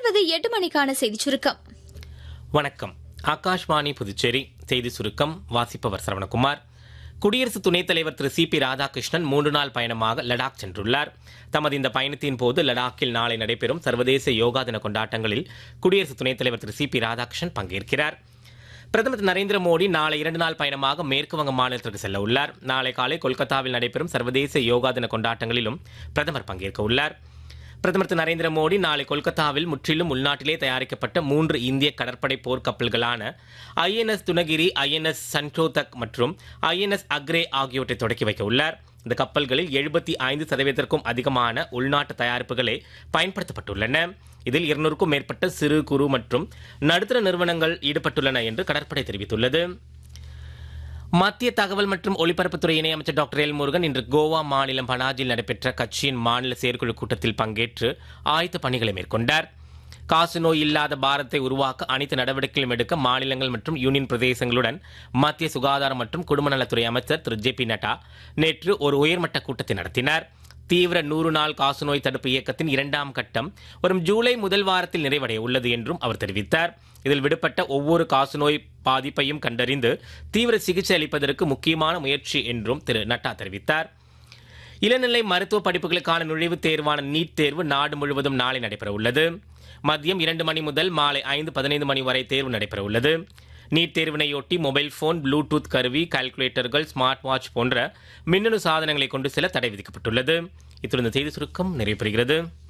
தொடர்வது எட்டு மணிக்கான செய்திச் சுருக்கம் வணக்கம் ஆகாஷ்வாணி புதுச்சேரி செய்தி சுருக்கம் வாசிப்பவர் சரவணகுமார் குடியரசு துணைத் தலைவர் திரு சி பி ராதாகிருஷ்ணன் மூன்று நாள் பயணமாக லடாக் சென்றுள்ளார் தமது இந்த பயணத்தின் போது லடாக்கில் நாளை நடைபெறும் சர்வதேச யோகா தின கொண்டாட்டங்களில் குடியரசு துணைத் தலைவர் திரு சி பி ராதாகிருஷ்ணன் பங்கேற்கிறார் பிரதமர் திரு நரேந்திர மோடி நாளை இரண்டு நாள் பயணமாக மேற்கு வங்க மாநிலத்திற்கு செல்ல உள்ளார் நாளை காலை கொல்கத்தாவில் நடைபெறும் சர்வதேச யோகா தின கொண்டாட்டங்களிலும் பிரதமர் பங்கேற்க உள்ளார் பிரதமர் திரு நரேந்திர மோடி நாளை கொல்கத்தாவில் முற்றிலும் உள்நாட்டிலே தயாரிக்கப்பட்ட மூன்று இந்திய கடற்படை போர்க்கப்பல்களான ஐஎன்எஸ் துனகிரி ஐஎன்எஸ் சன்டோதக் மற்றும் ஐஎன்எஸ் அக்ரே ஆகியவற்றை தொடக்கி வைக்க உள்ளார் இந்த கப்பல்களில் எழுபத்தி ஐந்து சதவீதத்திற்கும் அதிகமான உள்நாட்டு தயாரிப்புகளே பயன்படுத்தப்பட்டுள்ளன இதில் இருநூறுக்கும் மேற்பட்ட சிறு குறு மற்றும் நடுத்தர நிறுவனங்கள் ஈடுபட்டுள்ளன என்று கடற்படை தெரிவித்துள்ளது மத்திய தகவல் மற்றும் ஒலிபரப்புத்துறை இணையமைச்சர் டாக்டர் எல் முருகன் இன்று கோவா மாநிலம் பனாஜில் நடைபெற்ற கட்சியின் மாநில செயற்குழு கூட்டத்தில் பங்கேற்று ஆயத்த பணிகளை மேற்கொண்டார் காசு நோய் இல்லாத பாரத்தை உருவாக்க அனைத்து நடவடிக்கைகளும் எடுக்க மாநிலங்கள் மற்றும் யூனியன் பிரதேசங்களுடன் மத்திய சுகாதாரம் மற்றும் குடும்ப நலத்துறை அமைச்சர் திரு ஜே பி நட்டா நேற்று ஒரு உயர்மட்ட கூட்டத்தை நடத்தினார் தீவிர நூறு நாள் காசநோய் தடுப்பு இயக்கத்தின் இரண்டாம் கட்டம் வரும் ஜூலை முதல் வாரத்தில் நிறைவடைய உள்ளது என்றும் அவர் தெரிவித்தார் இதில் விடுபட்ட ஒவ்வொரு காசநோய் பாதிப்பையும் கண்டறிந்து தீவிர சிகிச்சை அளிப்பதற்கு முக்கியமான முயற்சி என்றும் திரு நட்டா தெரிவித்தார் இளநிலை மருத்துவ படிப்புகளுக்கான நுழைவுத் தேர்வான நீட் தேர்வு நாடு முழுவதும் நாளை நடைபெற உள்ளது மதியம் இரண்டு மணி முதல் மாலை ஐந்து பதினைந்து மணி வரை தேர்வு நடைபெற உள்ளது நீட் தேர்வினையொட்டி மொபைல் போன் ப்ளூடூத் கருவி கால்குலேட்டர்கள் ஸ்மார்ட் வாட்ச் போன்ற மின்னணு சாதனங்களை கொண்டு செல்ல தடை விதிக்கப்பட்டுள்ளது இத்துடன் இந்த செய்தி சுருக்கம் நிறைவு பெறுகிறது